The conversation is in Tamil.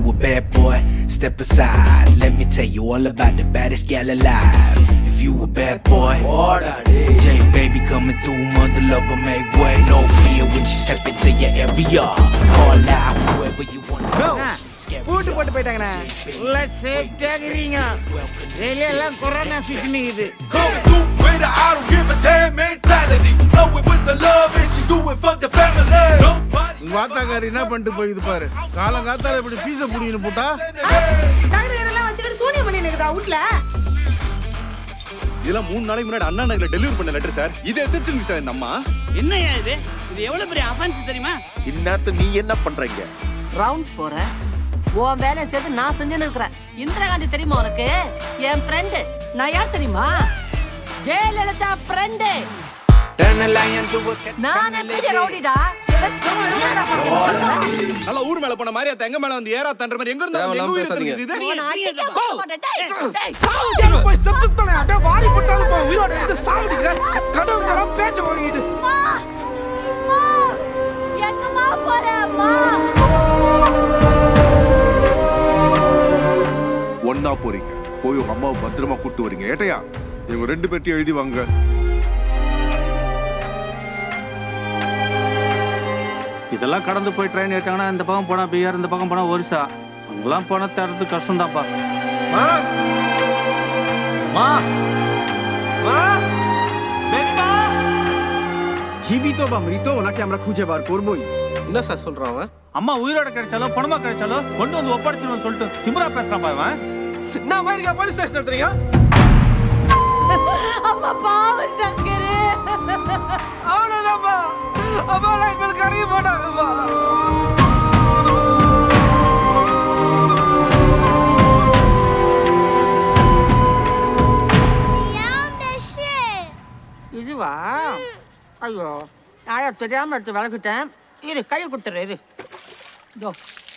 a bad boy, step aside. Let me tell you all about the baddest gal alive. If you a bad boy, J baby coming through, mother lover make way. No fear when she step into your area. Call out whoever you wanna know. She's scary. பூட்டு போட்டு போயிட்டாங்கண்ணே உள்ள சேஃப்டியாகிறீங்க வெளியெல்லாம் கொரோனா சுத்தினுக்குது Come through with a I don't give a damn mentality. Flowing with the love and she do it for the family. Nobody. உங்க ஆத்தாக்காரி என்ன பண்ணிட்டு போயிது பாரு காலங்காத்தால இப்படி பீச புடிங்கன்னு போட்டா தகர எல்லாம் வச்சுக்கிட்டு சூனியம் பண்ணி நிக்குதா வீட்ல இதெல்லாம் மூணு நாளைக்கு முன்னாடி அண்ணா நகர்ல டெலிவரி பண்ண லெட்டர் சார் இதை எத்திச்சுங்க சார் இந்த அம்மா என்னய்யா இது இது எவ்வளவு பெரிய அஃபென்ஸ் தெரியுமா இந்நேரத்து நீ என்ன பண்றீங்க ரவுண்ட்ஸ் போறேன் உன் வேலையை சேர்த்து நான் செஞ்சுன்னு இருக்கிறேன் இந்திரா காந்தி தெரியுமா உனக்கு என் ஃப்ரெண்டு நான் யார் தெரியுமா ஜெயலலிதா ஃப்ரெண்டு நான் பெரிய ரவுடிடா என்னடா சத்தியம் பண்ற? நல்லா ஊர் மேல போன மாதிரி அத்த எங்க மேல வந்து ஏறா தன்ற மாதிரி எங்க இருந்தா எங்க உயிர் இருக்குது இது உன்னை அடிக்க மாட்டேன். டேய், டேய். போய் செத்து தொலை அப்படியே வாரி போட்டாலும் போ உயிரோட இருந்து சாவடிக்கிற கடவுள் பேச்ச வாங்கிட்டு அம்மா, அம்மா, எங்கம்மா போற அம்மா ஒன்னா போறீங்க போய் உங்க அம்மாவை பத்திரமா கூட்டு வரீங்க ஏட்டையா இவங்க ரெண்டு பேர்ட்டையும் எழுதி வாங்க இதெல்லாம் கடந்து போய் ட்ரெயின் ஏட்டாங்கன்னா இந்த பக்கம் போனா பீகார் இந்த பக்கம் போனா ஒரிசா அங்கெல்லாம் போனா தேடுறது கஷ்டம்தான்ப்பா மா மா மா জীবিত বা মৃত ওনাকে আমরা খুঁজে বার করবই என்ன சார் சொல்றான் அவன் அம்மா உயிரோட கிடைச்சாலும் பணமா கிடைச்சாலும் கொண்டு வந்து ஒப்படைச்சிடும் சொல்லிட்டு திமிரா பேசுறான் இவன் நான் அமெரிக்கா போலீஸ் ஸ்டேஷன் எடுத்துறீங்க அம்மா பாவ சங்கரு அவ்வளவுதான்ப்பா அப்பா நான் இனிமேல் கரைய மாட்டாங்கப்பா இதுவா ஐயோ ஆயா தெரியாம எடுத்து விளக்கிட்டேன் இரு கை கொடுத்துரு இரு இதோ